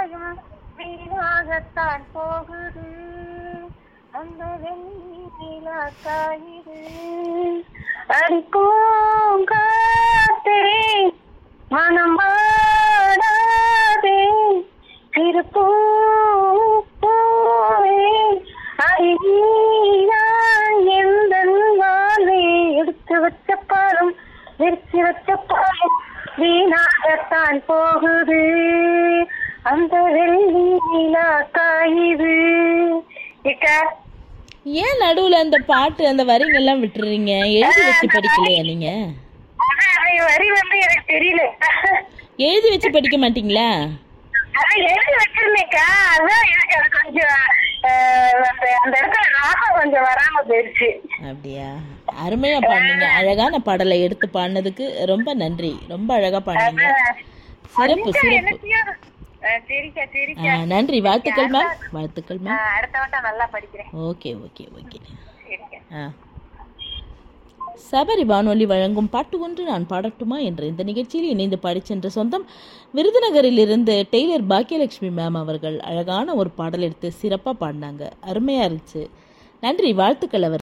காயம் வீணாகத்தான் போகுது அந்த வெண்ணிலா காயுது அடிக்கும் காத்தே மனம் வாடாதே திருப்பூ பூவே அடிநீதான் எந்தன் வாழ்வே எடுத்து வச்ச பாலும் விரிச்சு வச்ச பாலும் வீணாகத்தான் போகுது அந்த வெள்ளி நிலா காயுது இக்கா ஏன் நடுவுல அந்த பாட்டு அந்த வரிங்கெல்லாம் விட்டுறீங்க எழுதி வச்சு படிக்கலையா நீங்க அதான் அது வரி வந்து எனக்கு தெரியல எழுதி வச்சு படிக்க மாட்டீங்களா அதான் எழுதி வச்சிருந்தேக்கா அதான் எனக்கு அது கொஞ்சம் அஹ், அந்த அந்த இடத்துல ராகம் கொஞ்சம் வராம போயிருச்சு அப்படியா அருமையா பாடுனீங்க அழகான பாடலை எடுத்து பாடினதுக்கு ரொம்ப நன்றி ரொம்ப அழகா பாடுனீங்க சிறப்பு சிறப்பு என்னத்தையும் அஹ், சரிக்கா சரிக்கா ஆ, நன்றி வாழ்த்துக்கள் மேம் வாழ்த்துக்கள் மேம் அஹ், அடுத்த வட்டம் நல்லா படிக்கிறேன் ஓகே ஓகே ஓகே சரிக்கா ஆ சபரி வானொலி வழங்கும் பாட்டு ஒன்று நான் பாடட்டுமா என்ற இந்த நிகழ்ச்சியில் இணைந்து பாடிச் சென்ற சொந்தம் விருதுநகரிலிருந்து டெய்லர் பாக்கியலட்சுமி மேம் அவர்கள் அழகான ஒரு பாடல் எடுத்து சிறப்பாக பாடினாங்க அருமையாக இருந்துச்சு நன்றி வாழ்த்துக்கள் அவர்